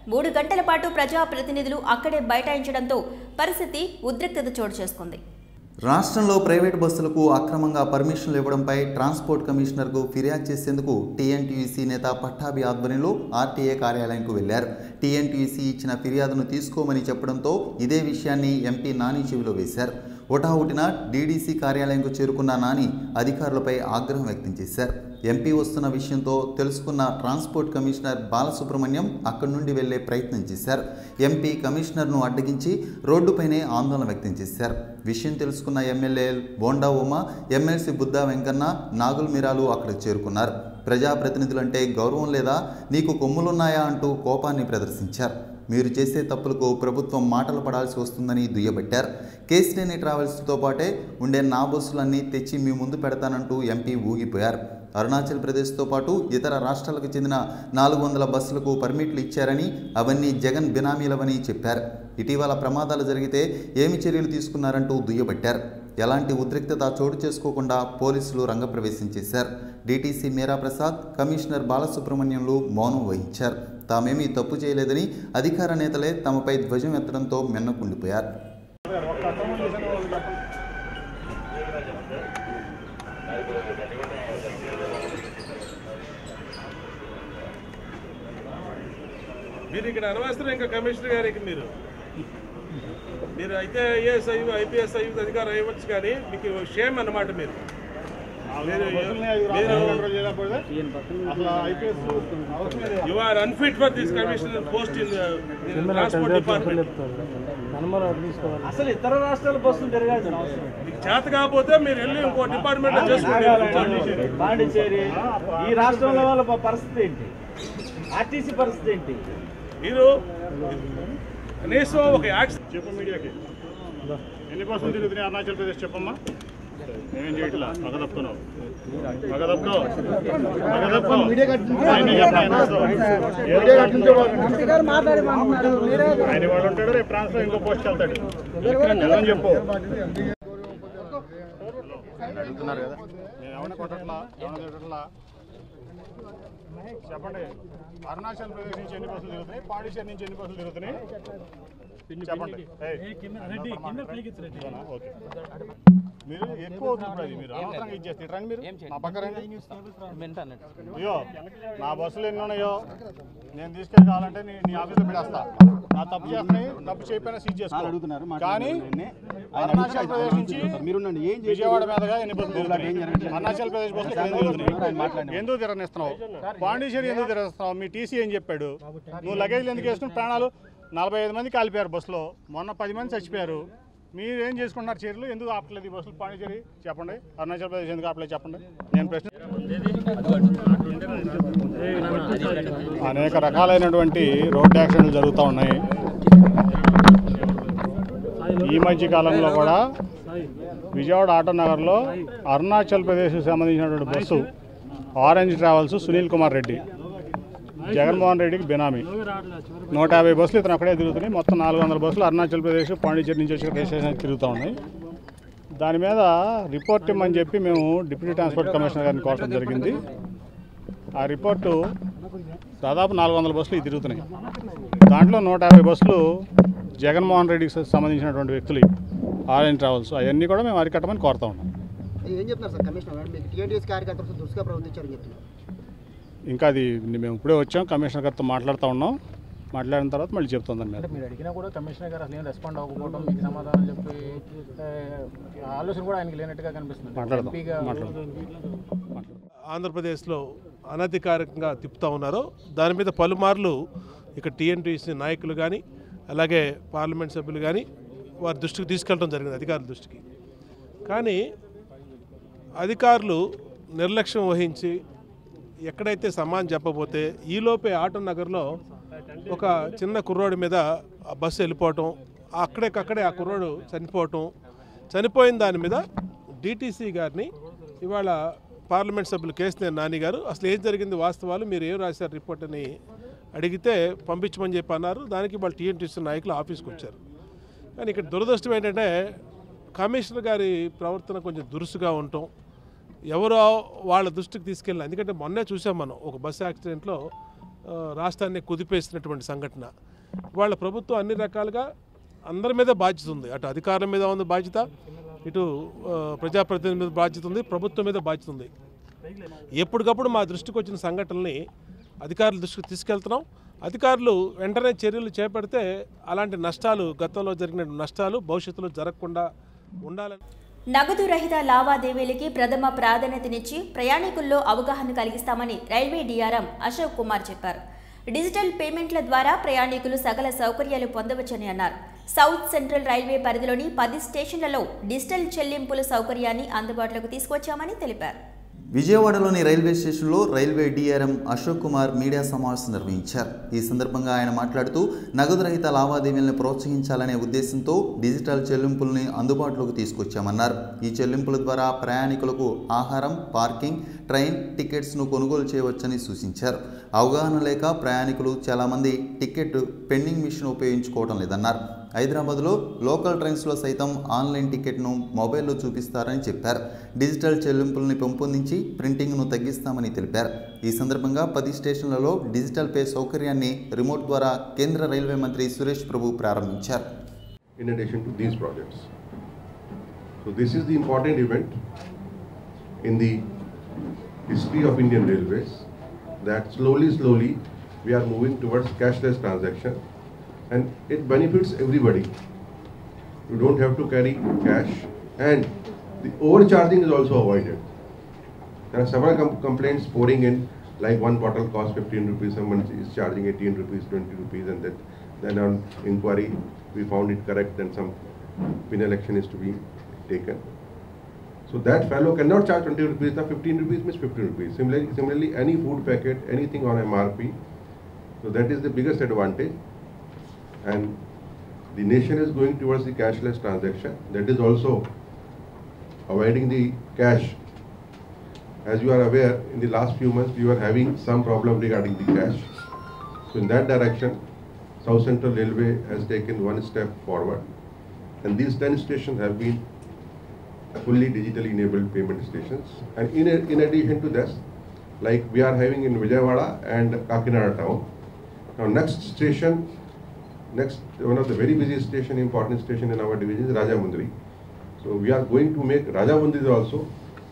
A: మూడు గంటల పాటు ప్రజాప్రతినిధులు అక్కడే బైఠాయించడంతో పరిస్థితి ఉద్రిక్తత చోటు చేసుకుంది
B: రాష్ట్రంలో ప్రైవేట్ బస్సులకు అక్రమంగా పర్మిషన్లు ఇవ్వడంపై ట్రాన్స్పోర్ట్ కమిషనర్కు ఫిర్యాదు చేసేందుకు టీఎన్టీయూసీ నేత పట్టాభి ఆధ్వర్యంలో ఆర్టీఏ కార్యాలయంకు వెళ్లారు టీఎన్టీయూసీ ఇచ్చిన ఫిర్యాదును తీసుకోమని చెప్పడంతో ఇదే విషయాన్ని ఎంపీ నాని చెవిలో వేశారు హుటాహుటిన డీడీసీ కార్యాలయంకు చేరుకున్న నాని అధికారులపై ఆగ్రహం వ్యక్తం చేశారు ఎంపీ వస్తున్న విషయంతో తెలుసుకున్న ట్రాన్స్పోర్ట్ కమిషనర్ బాలసుబ్రహ్మణ్యం అక్కడి నుండి వెళ్లే ప్రయత్నం చేశారు ఎంపీ కమిషనర్ను అడ్డగించి రోడ్డుపైనే ఆందోళన వ్యక్తం చేశారు విషయం తెలుసుకున్న ఎమ్మెల్యే బోండా ఉమా ఎమ్మెల్సీ బుద్దా వెంకన్న నాగుల్ మీరాలు అక్కడికి చేరుకున్నారు ప్రజాప్రతినిధులంటే గౌరవం లేదా నీకు కొమ్ములున్నాయా అంటూ కోపాన్ని ప్రదర్శించారు మీరు చేసే తప్పులకు ప్రభుత్వం మాటలు పడాల్సి వస్తుందని దుయ్యబట్టారు కేసినేని ట్రావెల్స్తో పాటే ఉండే నా బస్సులన్నీ తెచ్చి మీ ముందు పెడతానంటూ ఎంపీ ఊగిపోయారు అరుణాచల్ ప్రదేశ్తో పాటు ఇతర రాష్ట్రాలకు చెందిన నాలుగు వందల బస్సులకు పర్మిట్లు ఇచ్చారని అవన్నీ జగన్ బినామీలవని చెప్పారు ఇటీవల ప్రమాదాలు జరిగితే ఏమి చర్యలు తీసుకున్నారంటూ దుయ్యబట్టారు ఎలాంటి ఉద్రిక్తత చోటు చేసుకోకుండా పోలీసులు రంగప్రవేశం చేశారు డీటీసీ మీరా ప్రసాద్ కమిషనర్ బాలసుబ్రహ్మణ్యంలు మౌనం వహించారు తామేమీ తప్పు చేయలేదని అధికార నేతలే తమపై ధ్వజం ఎత్తడంతో మెన్నకుండిపోయారు
N: మీరు ఇక్కడ అనవసరం ఇంకా కమిషనర్ గారికి మీరు మీరు అయితే ఐఏఎస్ అయ్యి ఐపీఎస్ అయ్యి అధికారం అయ్యవచ్చు కానీ మీకు షేమ్ అన్నమాట మీరు you are unfit for this commissioner post in transport department
G: అసలు ఇతర రాష్ట్రాల బస్సులు తిరగాల్సిన అవసరం
N: మీకు చేత కాకపోతే మీరు వెళ్ళి ఇంకో డిపార్ట్మెంట్ చేసుకోండి
G: పాండిచేరి ఈ రాష్ట్రంలో వాళ్ళ ప- పరిస్థితి ఏంటి ఆర్టీసీ పరిస్థితి ఏంటి
N: మీరు కనీసం ఒక యాక్షన్
O: చెప్పు మీడియాకి ఎన్ని బస్సులు తిరుగుతున్నాయి అరుణాచల్ ప్రదేశ్ చెప్పమ్మా నేనేం చేయట్లా మగ తప్పుతున్నావు మగ తప్పుకో మగ తప్పుకో ఆయన చెప్పు, ఆయన వస్తావు. ఏదో ఆయన వాడు ఉంటాడు రేపు ట్రాన్స్ఫర్ ఇంకో పోస్ట్ వెళ్తాడు వెళ్ళని చెప్పు అడుగుతున్నారు కదా నేను ఎవరిని కొట్టట్లా ఎవరిని తిట్టట్లా చెప్పండి అరుణాచల్ ప్రదేశ్ నుంచి ఎన్ని బస్సులు తిరుగుతున్నాయి పాండిచేరి నుంచి ఎన్ని బస్సులు తిరుగుతున్నాయి చెప్పండి ఏయ్. అవునా? ఓకే మీరు ఎక్కువ అవుతుంది ఇప్పుడు అది మీరు అనవసరంగా ఇచ్చేస్తే రండి మీరు నా పక్క రండి అయ్యో నా బస్సులు ఎన్ని ఉన్నాయో నేను తీసుకెళ్ళి కావాలంటే నీ నీ ఆఫీస్లో పెడేస్తా నా తప్పు చేస్తున్నాయి తప్పు చేయకపోయినా సీజ్ చేసుకో కానీ అరుణాచల్ ప్రదేశ్ నుంచి విజయవాడ మీదుగా ఎన్ని బస్సులు తిరుగుతున్నాయి అరుణాచల్ ప్రదేశ్ బస్సులు ఇక్కడ ఎందుకు తిరుగుతున్నాయి ఎందుకు తిరగనిస్తున్నావు పాండిచేరి ఎందుకు తిరగనిస్తున్నావు మీ టీసీ ఏం చెప్పాడు నువ్వు లగేజ్లు ఎందుకు వేసుకుని ప్రాణాలు నలభై ఐదు మంది కాలిపోయారు బస్సులో మొన్న పది మంది చచ్చిపోయారు మీరు ఏం చేసుకుంటున్నారు చర్యలు ఎందుకు ఆపట్లేదు ఈ బస్సులు పాండిచేరి చెప్పండి అరుణాచల్ ప్రదేశ్ ఎందుకు ఆపలేదు చెప్పండి నేను ప్రశ్న అనేక రకాలైనటువంటి రోడ్ యాక్సిడెంట్లు జరుగుతూ ఉన్నాయి ఈ మధ్య కాలంలో కూడా విజయవాడ ఆటో నగర్లో అరుణాచల్ ప్రదేశ్కి సంబంధించినటువంటి bus orange travels Sunil Kumar Reddy Jaganmohan రెడ్డికి బినామీ నూట యాభై బస్సులు ఇతను అక్కడే తిరుగుతున్నాయి మొత్తం నాలుగు వందల బస్సులు అరుణాచల్ ప్రదేశ్ పాండిచేరి నుంచి వచ్చి రిజిస్ట్రేషన్ తిరుగుతూ ఉన్నాయి దాని మీద రిపోర్ట్ ఇమ్మని చెప్పి మేము డిప్యూటీ ట్రాన్స్పోర్ట్ కమిషనర్ గారిని కోరడం జరిగింది ఆ రిపోర్టు దాదాపు నాలుగు వందల బస్సులు ఇవి తిరుగుతున్నాయి దాంట్లో నూట యాభై బస్సులు జగన్మోహన్ రెడ్డికి సంబంధించినటువంటి వ్యక్తులు ఆరెంజ్ ట్రావెల్స్ అవన్నీ కూడా మేము అరికట్టమని కోరుతా ఉన్నాం
P: ఏం చెప్తున్నారు సార్ కమిషనర్ గారు మీకు టీఎన్టీఎస్ కార్యకర్తలు దురుసుగా ప్రవర్తించారని చెప్తున్నారు
O: ఇంకా అది మేము ఇప్పుడే వచ్చాం కమిషనర్ గారితో మాట్లాడుతూ ఉన్నాం మాట్లాడిన తర్వాత మళ్ళీ చెప్తాం దాని మీద
Q: అంటే మీరు అడిగినా కూడా కమిషనర్ గారు అసలు ఏం రెస్పాండ్ అవ్వకపోవడం మీకు సమాధానం చెప్పి ఏ, ఆలోచన కూడా ఆయనకి లేనట్టుగా కనిపిస్తుంది
N: మాట్లాడదాం,
Q: ఎంపీగా
N: మాట్లాడదాం. ఆంధ్రప్రదేశ్లో అనధికారికంగా తిప్పుతూ ఉన్నారో దాని మీద పలుమార్లు ఇక టీఎన్టీసీ నాయకులు కానీ అలాగే పార్లమెంట్ సభ్యులు కానీ వారి దృష్టికి తీసుకెళ్ళడం జరిగింది అధికారుల దృష్టికి కానీ అధికారులు నిర్లక్ష్యం వహించి ఎక్కడైతే సమాన్ చెప్పబోతే ఈలోపే ఆటో నగర్లో ఒక చిన్న కుర్రోడి మీద ఆ బస్సు వెళ్ళిపోవటం అక్కడికక్కడే ఆ కుర్రోడు చనిపోవటం చనిపోయిన దాని మీద డిటీసీ గారిని ఇవాళ పార్లమెంట్ సభ్యులు కేసీఆర్ నాని గారు అసలు ఏం జరిగింది వాస్తవాలు మీరు ఏం రాశారు రిపోర్ట్ అని అడిగితే పంపించమని చెప్పి అన్నారు దానికి వాళ్ళు టీఎన్టీసీ నాయకులు ఆఫీస్కి వచ్చారు కానీ ఇక్కడ దురదృష్టం ఏంటంటే కమిషనర్ గారి ప్రవర్తన కొంచెం దురుసుగా ఉండటం ఎవరో వాళ్ళ దృష్టికి తీసుకెళ్ళిన ఎందుకంటే మొన్నే చూసాం మనం ఒక బస్సు యాక్సిడెంట్లో ఆ, రాష్ట్రాన్ని కుదిపేసినటువంటి సంఘటన వాళ్ళ ప్రభుత్వం అన్ని రకాలుగా అందరి మీద బాధ్యత ఉంది అటు అధికారుల మీద ఉంది బాధ్యత ఇటు ఆ, ప్రజాప్రతినిధుల మీద బాధ్యత ఉంది ప్రభుత్వం మీద బాధ్యత ఉంది ఎప్పటికప్పుడు మా దృష్టికి వచ్చిన సంఘటనల్ని అధికారుల దృష్టికి తీసుకెళ్తున్నాం అధికారులు వెంటనే చర్యలు చేపడితే అలాంటి నష్టాలు గతంలో జరిగిన నష్టాలు భవిష్యత్తులో జరగకుండా ఉండాలని
A: నగదు రహిత లావాదేవీలకి ప్రథమ ప్రాధాన్యతనిచ్చి ప్రయాణికుల్లో అవగాహన కలిగిస్తామని రైల్వే డీఆర్ఎం అశోక్ కుమార్ చెప్పారు డిజిటల్ పేమెంట్ల ద్వారా ప్రయాణికులు సకల సౌకర్యాలు పొందవచ్చని అన్నారు సౌత్ సెంట్రల్ రైల్వే పరిధిలోని పది స్టేషన్లలో డిజిటల్ చెల్లింపుల సౌకర్యాన్ని అందుబాటులోకి తీసుకొచ్చామని తెలిపారు
B: విజయవాడలోని రైల్వే స్టేషన్లో railway DRM Ashok Kumar media సమావేశం నిర్వహించారు ఈ సందర్భంగా ఆయన మాట్లాడుతూ నగదు రహిత లావాదేవీలను ప్రోత్సహించాలనే ఉద్దేశంతో డిజిటల్ చెల్లింపుల్ని అందుబాటులోకి తీసుకొచ్చామన్నారు ఈ చెల్లింపుల ద్వారా ప్రయాణికులకు ఆహారం పార్కింగ్ ట్రైన్ టికెట్స్ను కొనుగోలు చేయవచ్చని సూచించారు అవగాహన లేక ప్రయాణికులు చాలామంది టికెట్ పెండింగ్ మిషన్ ఉపయోగించుకోవడం లేదన్నారు హైదరాబాద్లో లోకల్ ట్రైన్స్లో సైతం ఆన్లైన్ టికెట్ను మొబైల్లో చూపిస్తారని చెప్పారు డిజిటల్ చెల్లింపుల్ని పెంపొందించి ప్రింటింగ్ను తగ్గిస్తామని తెలిపారు ఈ సందర్భంగా పది స్టేషన్లలో డిజిటల్ పే సౌకర్యాన్ని రిమోట్ ద్వారా కేంద్ర రైల్వే మంత్రి సురేష్ ప్రభు ప్రారంభించారు
R: in addition to these projects. So this is the important event in the history of Indian Railways that slowly, slowly we are moving towards cashless transaction and it benefits everybody. You don't have to carry cash and the overcharging is also avoided. There are several com- complaints pouring in like one bottle costs 15 rupees, someone is charging 18 rupees, 20 rupees and that then on inquiry we found it correct and some penal action is to be taken. So that fellow cannot charge 20 rupees, the 15 rupees means 15 rupees. Similarly, similarly any food packet, anything on MRP, so that is the biggest advantage. And the nation is going towards the cashless transaction. That is also avoiding the cash. As you are aware, in the last few months, we were having some problem regarding the cash. So in that direction, South Central Railway has taken one step forward. And these 10 stations have been fully digitally enabled payment stations. And in, in addition to this, like we are having in Vijayawada and Kakinada town. Now next station, next one of the very busy station, important station in our division is Rajamundri. So we are going to make Rajamundri also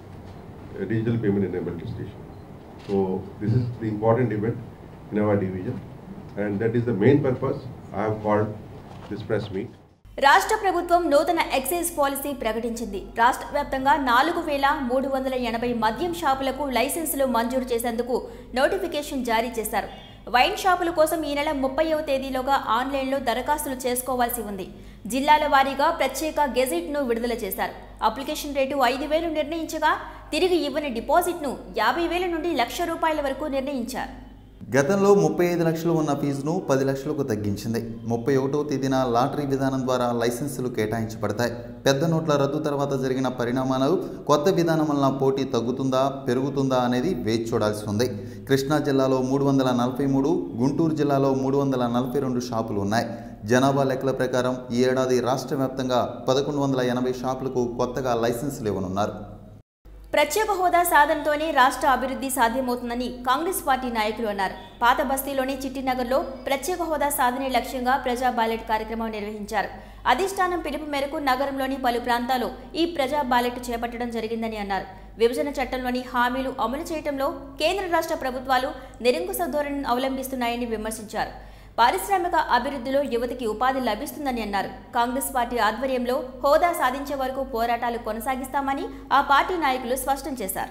R: a digital payment enabled station. So this is the important event in our division and that is the main purpose I have called this press meet.
A: రాష్ట్ర ప్రభుత్వం నూతన excise policy ప్రకటించింది రాష్ట్ర వ్యాప్తంగా నాలుగు వేల మూడు వందల ఎనభై మద్యం షాపులకు లైసెన్సులు మంజూరు చేసేందుకు నోటిఫికేషన్ జారీ చేశారు వైన్ షాపుల కోసం ఈ నెల ముప్పైవ తేదీలోగా ఆన్లైన్లో దరఖాస్తులు చేసుకోవాల్సి ఉంది జిల్లాల వారీగా ప్రత్యేక గెజిట్ను విడుదల చేశారు అప్లికేషన్ రేటు ఐదు వేలు నిర్ణయించగా తిరిగి ఇవ్వని డిపాజిట్ను యాభై వేల నుండి లక్ష రూపాయల వరకు నిర్ణయించారు
B: గతంలో ముప్పై ఐదు లక్షలు ఉన్న ఫీజును పది లక్షలకు తగ్గించింది ముప్పై ఒకటో తేదీన లాటరీ విధానం ద్వారా లైసెన్సులు కేటాయించబడతాయి పెద్ద నోట్ల రద్దు తర్వాత జరిగిన పరిణామాలు కొత్త విధానం వలన పోటీ తగ్గుతుందా పెరుగుతుందా అనేది వేచి చూడాల్సి ఉంది కృష్ణా జిల్లాలో మూడు వందల నలభై మూడు గుంటూరు జిల్లాలో మూడు వందల నలభై రెండు షాపులు ఉన్నాయి జనాభా లెక్కల ప్రకారం ఈ ఏడాది రాష్ట్ర వ్యాప్తంగా పదకొండు వందల ఎనభై షాపులకు కొత్తగా లైసెన్సులు ఇవ్వనున్నారు
A: ప్రత్యేక హోదా సాధనతోనే రాష్ట్ర అభివృద్ధి సాధ్యమవుతుందని కాంగ్రెస్ పార్టీ నాయకులు అన్నారు పాత బస్తీలోని చిట్టినగర్లో ప్రత్యేక హోదా సాధనే లక్ష్యంగా ప్రజా బ్యాలెట్ కార్యక్రమం నిర్వహించారు అధిష్టానం పిలుపు మేరకు నగరంలోని పలు ప్రాంతాల్లో ఈ ప్రజా బ్యాలెట్ చేపట్టడం జరిగిందని అన్నారు విభజన చట్టంలోని హామీలు అమలు చేయడంలో కేంద్ర రాష్ట్ర ప్రభుత్వాలు నిరంకుశ ధోరణిని అవలంబిస్తున్నాయని విమర్శించారు పారిశ్రామిక అభివృద్ధిలో యువతికి ఉపాధి లభిస్తుందని అన్నారు కాంగ్రెస్ పార్టీ ఆధ్వర్యంలో హోదా సాధించే వరకు పోరాటాలు కొనసాగిస్తామని ఆ పార్టీ నాయకులు స్పష్టం చేశారు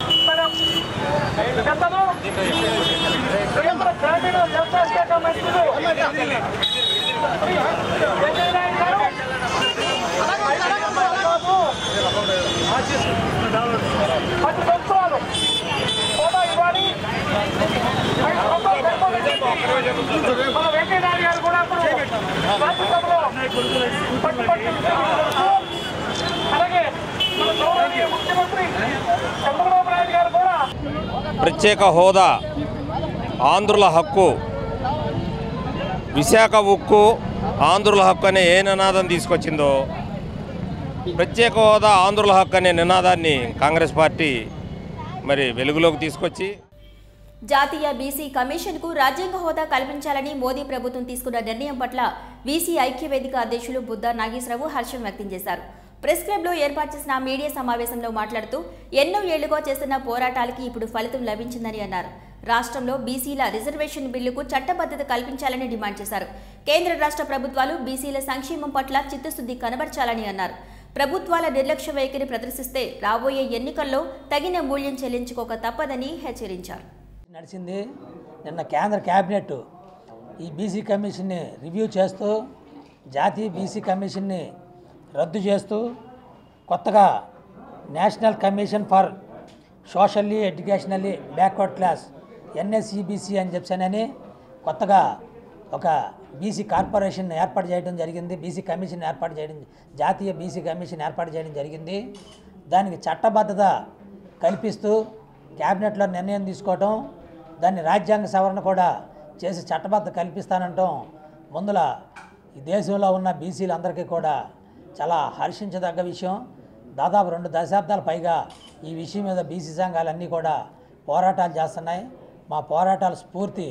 S: ప్రత్యేక హోదా ఆంధ్రుల హక్కు విశాఖ ఉక్కు ఆంధ్రుల హక్కు అనే ఏ నినాదం తీసుకొచ్చిందో ప్రత్యేక హోదా ఆంధ్రుల హక్కు అనే నినాదాన్ని కాంగ్రెస్ పార్టీ మరి వెలుగులోకి తీసుకొచ్చి
A: జాతీయ బీసీ కమిషన్కు రాజ్యాంగ హోదా కల్పించాలని మోదీ ప్రభుత్వం తీసుకున్న నిర్ణయం పట్ల బీసీ ఐక్యవేదిక అధ్యక్షులు బుద్ధ నాగేశ్వరరావు హర్షం వ్యక్తం చేశారు ప్రెస్ క్లబ్లో ఏర్పాటు చేసిన మీడియా సమావేశంలో మాట్లాడుతూ ఎన్నో ఏళ్లుగా చేస్తున్న పోరాటాలకి ఇప్పుడు ఫలితం లభించిందని అన్నారు రాష్ట్రంలో బీసీల రిజర్వేషన్ బిల్లుకు చట్టబద్ధత కల్పించాలని డిమాండ్ చేశారు కేంద్ర రాష్ట్ర ప్రభుత్వాలు బీసీల సంక్షేమం పట్ల చిత్తశుద్ధి కనబర్చాలని అన్నారు ప్రభుత్వాల నిర్లక్ష్య వైఖరి ప్రదర్శిస్తే రాబోయే ఎన్నికల్లో తగిన మూల్యం చెల్లించుకోక తప్పదని హెచ్చరించారు
T: నడిచింది నిన్న కేంద్ర క్యాబినెట్ ఈ బీసీ కమిషన్ని రివ్యూ చేస్తూ జాతీయ బీసీ కమిషన్ని రద్దు చేస్తూ కొత్తగా national commission for socially educationally backward class NSEBC అని చెప్పానని కొత్తగా ఒక బీసీ కార్పొరేషన్ ఏర్పాటు చేయడం జరిగింది బీసీ కమిషన్ ఏర్పాటు చేయడం జాతీయ బీసీ కమిషన్ ఏర్పాటు చేయడం జరిగింది దానికి చట్టబద్ధత కల్పిస్తూ క్యాబినెట్లో నిర్ణయం తీసుకోవటం దాన్ని రాజ్యాంగ సవరణ కూడా చేసి చట్టబద్ధ కల్పిస్తానంటాం ముందుల ఈ దేశంలో ఉన్న బీసీలందరికీ కూడా చాలా హర్షించదగ్గ విషయం దాదాపు రెండు దశాబ్దాల పైగా ఈ విషయం మీద బీసీ సంఘాలన్నీ కూడా పోరాటాలు చేస్తున్నాయి మా పోరాటాల స్ఫూర్తి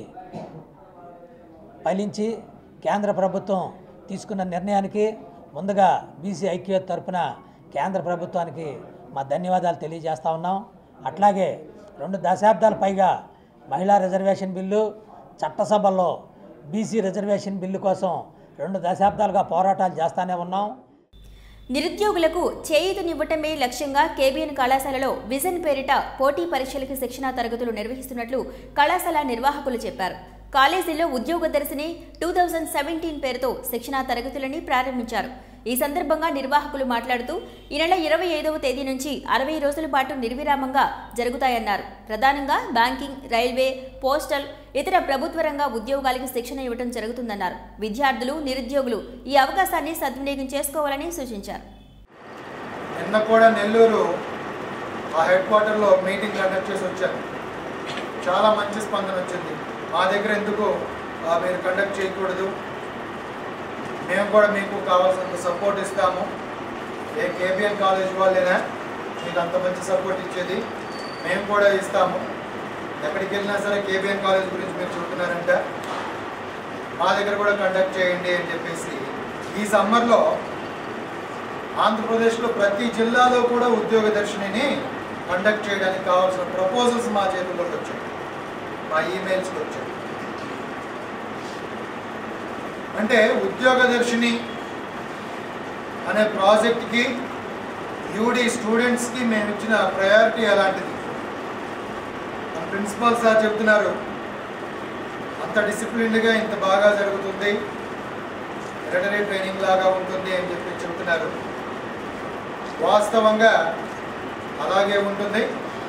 T: ఫలించి కేంద్ర ప్రభుత్వం తీసుకున్న నిర్ణయానికి ముందుగా బీసీ ఐక్యత తరపున కేంద్ర ప్రభుత్వానికి మా ధన్యవాదాలు తెలియజేస్తా ఉన్నాం అట్లాగే రెండు దశాబ్దాల పైగా మహిళా రిజర్వేషన్ బిల్లు చట్టసభల్లో బీసీ రిజర్వేషన్ బిల్లు కోసం రెండు దశాబ్దాలుగా పోరాటాలు చేస్తానే ఉన్నాం
A: నిరుద్యోగులకు చేయూతనివ్వటమే లక్ష్యంగా కేబీఎన్ కళాశాలలో విజన్ పేరిట పోటీ పరీక్షలకు శిక్షణా తరగతులు నిర్వహిస్తున్నట్లు కళాశాల నిర్వాహకులు చెప్పారు కాలేజీలో ఉద్యోగ దర్శిని టూ థౌజండ్ సెవెంటీన్ పేరుతో శిక్షణా తరగతులని ప్రారంభించారు ఈ సందర్భంగా నిర్వాహకులు మాట్లాడుతూ ఈ నెల ఇరవై ఐదవ తేదీ నుంచి అరవై రోజుల పాటు నిర్విరామంగా జరుగుతాయన్నారు ప్రధానంగా బ్యాంకింగ్ రైల్వే పోస్టల్ ఇతర ప్రభుత్వ రంగ ఉద్యోగాలకు శిక్షణ ఇవ్వడం జరుగుతుందన్నారు విద్యార్థులు నిరుద్యోగులు ఈ అవకాశాన్ని సద్వినియోగం చేసుకోవాలని సూచించారు
U: నిన్న కూడా నెల్లూరు ఆ హెడ్ క్వార్టర్లో మీటింగ్ కండక్ట్ చేసి వచ్చాను చాలా మంచి స్పందన వచ్చింది మా దగ్గర ఎందుకు ఆ, మీరు కండక్ట్ చేయకూడదు మేము కూడా మీకు కావాల్సినంత సపోర్ట్ ఇస్తాము ఏ కేబిఎన్ కాలేజ్ వాళ్ళేనా మీకు అంత మంచి సపోర్ట్ ఇచ్చేది మేము కూడా ఇస్తాము ఎక్కడికి వెళ్ళినా సరే కేబిఎన్ కాలేజ్ గురించి మీరు చెప్తున్నారంట మా దగ్గర కూడా కండక్ట్ చేయండి అని చెప్పేసి ఈ సమ్మర్లో ఆంధ్రప్రదేశ్లో ప్రతి జిల్లాలో కూడా ఉద్యోగ దర్శినిని కండక్ట్ చేయడానికి కావాల్సిన ప్రపోజల్స్ మా చేతుల్లోకి వచ్చాయి మా ఈమెయిల్స్కి వచ్చాయి అంటే ఉద్యోగ దర్శిని అనే ప్రాజెక్ట్కి యూడి స్టూడెంట్స్కి మేము ఇచ్చిన ప్రయారిటీ ఎలాంటిది మన ప్రిన్సిపాల్ సార్ చెప్తున్నారు అంత డిసిప్లిన్డ్గా ఇంత బాగా జరుగుతుంది మిలిటరీ ట్రైనింగ్ లాగా ఉంటుంది అని చెప్పి చెబుతున్నారు వాస్తవంగా అలాగే ఉంటుంది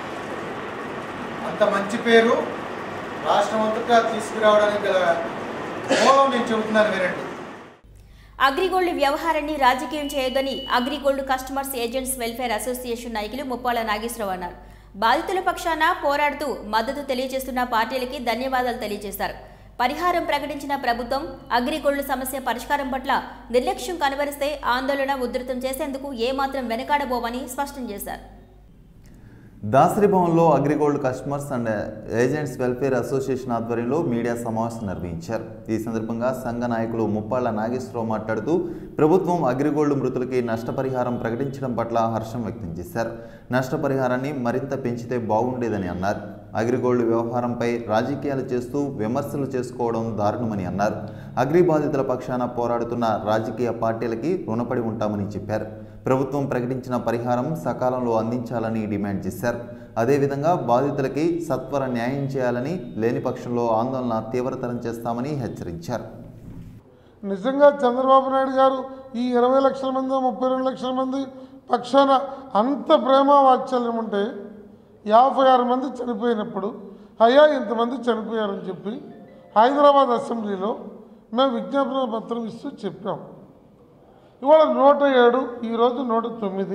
U: అంత మంచి పేరు రాష్ట్రం అంతటా తీసుకురావడానికి గల మూలం నేను చెబుతున్నాను వినండి
A: అగ్రిగోల్డ్ వ్యవహారాన్ని రాజకీయం చేయొద్దని Agrigold customers agents welfare association నాయకులు ముప్పాల నాగేశ్వరరావు అన్నారు బాధితుల పక్షాన పోరాడుతూ మద్దతు తెలియజేస్తున్న పార్టీలకి ధన్యవాదాలు తెలియజేశారు పరిహారం ప్రకటించిన ప్రభుత్వం అగ్రిగోల్డ్ సమస్య పరిష్కారం పట్ల నిర్లక్ష్యం కనబరిస్తే ఆందోళన ఉధృతం చేసేందుకు ఏమాత్రం వెనకాడబోమని స్పష్టం చేశారు
B: దాసరి భవన్లో Agrigold customers and agents welfare association ఆధ్వర్యంలో మీడియా సమావేశం నిర్వహించారు ఈ సందర్భంగా సంఘ నాయకులు ముప్పాళ్ల నాగేశ్వరరావు మాట్లాడుతూ ప్రభుత్వం అగ్రిగోల్డ్ మృతులకి నష్టపరిహారం ప్రకటించడం పట్ల హర్షం వ్యక్తం చేశారు నష్టపరిహారాన్ని మరింత పెంచితే బాగుండేదని అన్నారు అగ్రిగోల్డ్ వ్యవహారంపై రాజకీయాలు చేస్తూ విమర్శలు చేసుకోవడం దారుణమని అన్నారు అగ్రి బాధితుల పక్షాన పోరాడుతున్న రాజకీయ పార్టీలకి రుణపడి ఉంటామని చెప్పారు ప్రభుత్వం ప్రకటించిన పరిహారం సకాలంలో అందించాలని డిమాండ్ చేశారు అదేవిధంగా బాధితులకి సత్వర న్యాయం చేయాలని లేని పక్షంలో ఆందోళన తీవ్రతరం చేస్తామని హెచ్చరించారు
J: నిజంగా చంద్రబాబు నాయుడు గారు ఈ ఇరవై లక్షల మంది ముప్పై రెండు లక్షల మంది పక్షాన అంత ప్రేమ వాత్సల్యం ఉంటే యాభై ఆరు మంది చనిపోయినప్పుడు అయ్యా ఇంతమంది చనిపోయారని చెప్పి హైదరాబాద్ అసెంబ్లీలో మేము విజ్ఞాపన పత్రం ఇస్తూ చెప్పాం ఇవాళ నూట ఏడు ఈరోజు నూట తొమ్మిది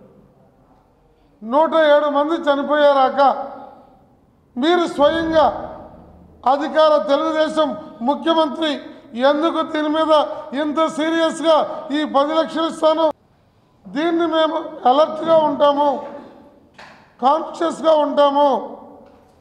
J: నూట ఏడు మంది చనిపోయారాక మీరు స్వయంగా అధికార తెలుగుదేశం ముఖ్యమంత్రి ఎందుకు దీని మీద ఇంత సీరియస్గా ఈ పది లక్షలు ఇస్తాను దీన్ని మేము అలర్ట్గా ఉంటాము కాన్షియస్గా ఉంటాము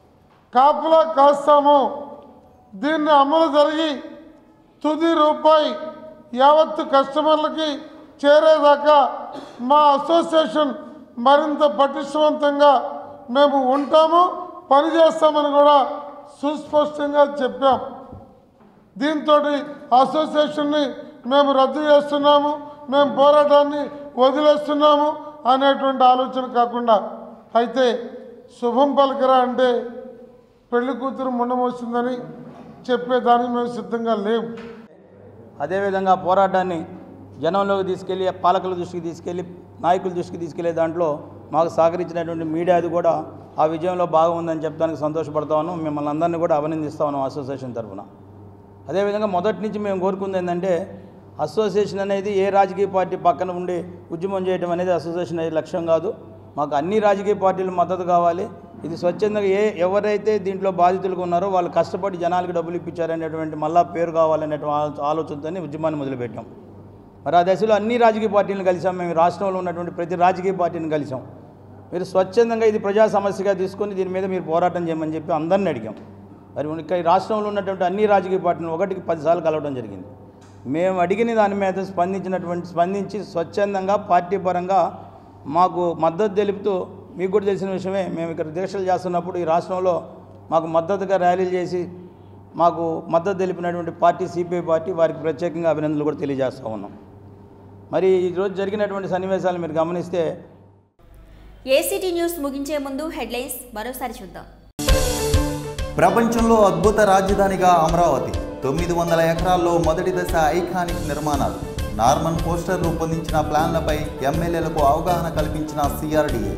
J: కాపులా కాస్తాము దీన్ని అమలు జరిగి తుది రూపాయి యావత్తు కస్టమర్లకి చేరేదాకా మా అసోసియేషన్ మరింత పటిష్టవంతంగా మేము ఉంటాము పనిచేస్తామని కూడా సుస్పష్టంగా చెప్పాం దీంతో అసోసియేషన్ని మేము రద్దు చేస్తున్నాము మేము పోరాటాన్ని వదిలేస్తున్నాము అనేటువంటి ఆలోచన కాకుండా అయితే శుభం పలకరా అంటే పెళ్లి కూతురు ముండమోసిందని చెప్పేదానికి మేము సిద్ధంగా లేవు
C: అదేవిధంగా పోరాటాన్ని జనంలోకి తీసుకెళ్ళి పాలకుల దృష్టికి తీసుకెళ్ళి నాయకుల దృష్టికి తీసుకెళ్లే దాంట్లో మాకు సహకరించినటువంటి మీడియాది కూడా ఆ విజయంలో భాగం ఉందని చెప్పడానికి సంతోషపడతా ఉన్నాం మిమ్మల్ని అందరినీ కూడా అభినందిస్తా ఉన్నాం అసోసియేషన్ తరఫున అదేవిధంగా మొదటి నుంచి మేము కోరుకుంది ఏంటంటే అసోసియేషన్ అనేది ఏ రాజకీయ పార్టీ పక్కన ఉండి ఉద్యమం చేయడం అనేది అసోసియేషన్ అనేది లక్ష్యం కాదు మాకు అన్ని రాజకీయ పార్టీలు మద్దతు కావాలి ఇది స్వచ్ఛందంగా ఏ ఎవరైతే దీంట్లో బాధితులుగా ఉన్నారో వాళ్ళు కష్టపడి జనాలకు డబ్బులు ఇప్పించారనేటువంటి మళ్ళా పేరు కావాలనేటువంటి ఆలో- ఆలోచనతోనే ఉద్యమాన్ని మొదలుపెట్టాం మరి ఆ దశలో అన్ని రాజకీయ పార్టీలను కలిసాం మేము రాష్ట్రంలో ఉన్నటువంటి ప్రతి రాజకీయ పార్టీని కలిసాం మీరు స్వచ్ఛందంగా ఇది ప్రజా సమస్యగా తీసుకొని దీని మీద మీరు పోరాటం చేయమని చెప్పి అందరిని అడిగాం మరి ఇక్కడ ఈ రాష్ట్రంలో ఉన్నటువంటి అన్ని రాజకీయ పార్టీలను ఒకటికి పదిసార్లు కలవడం జరిగింది మేము అడిగిన దాని మీద స్పందించినటువంటి స్పందించి స్వచ్ఛందంగా పార్టీ పరంగా మాకు మద్దతు తెలుపుతూ మీకు కూడా తెలిసిన విషయమే మేము ఇక్కడ దీక్షలు చేస్తున్నప్పుడు ఈ రాష్ట్రంలో మాకు మద్దతుగా ర్యాలీలు చేసి మాకు మద్దతు తెలిపినటువంటి పార్టీ సిపిఐ పార్టీ వారికి ప్రత్యేకంగా అభినందనలు కూడా తెలియజేస్తూ ఉన్నాం మరి ఈరోజు జరిగినటువంటి సన్నివేశాలు మీరు గమనిస్తే
A: ఏసీటీ న్యూస్ ముగించే ముందు హెడ్లైన్స్ మరోసారి చూద్దాం
B: ప్రపంచంలో అద్భుత రాజధానిగా అమరావతి తొమ్మిది వందల ఎకరాల్లో మొదటి దశ ఐకానిక్ నిర్మాణాలు నార్మన్ పోస్టర్ రూపొందించిన ప్లాన్లపై ఎమ్మెల్యేలకు అవగాహన కల్పించిన సిఆర్డీఏ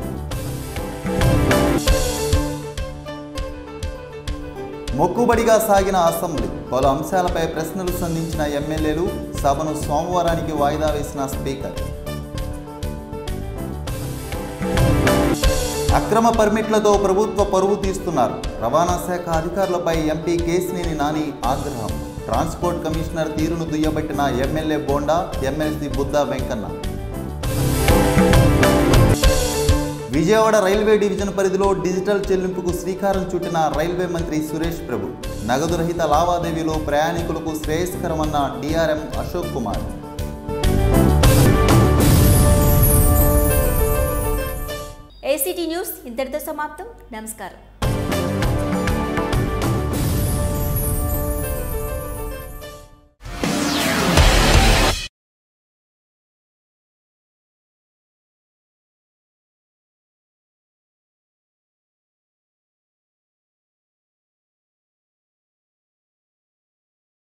B: మొక్కుబడిగా సాగిన అసెంబ్లీ పలు అంశాలపై ప్రశ్నలు సంధించిన ఎమ్మెల్యేలు సభను సోమవారానికి వాయిదా వేసిన స్పీకర్ అక్రమ పర్మిట్లతో ప్రభుత్వ పరువు తీస్తున్నారు రవాణా శాఖ అధికారులపై ఎంపీ కేసినేని నాని ఆగ్రహం ట్రాన్స్పోర్ట్ కమిషనర్ తీరును దుయ్యబట్టిన MLA Bonda MLC Buddha Venkanna Vijayawada railway division పరిధిలో డిజిటల్ చెల్లింపుకు శ్రీకారం చుట్టిన రైల్వే మంత్రి సురేష్ ప్రభు నగదు రహిత లావాదేవీలో ప్రయాణికులకు శ్రేయస్కరమన్న DRM Ashok Kumar
A: ACT news ఇంతటితో సమాప్తం నమస్కారం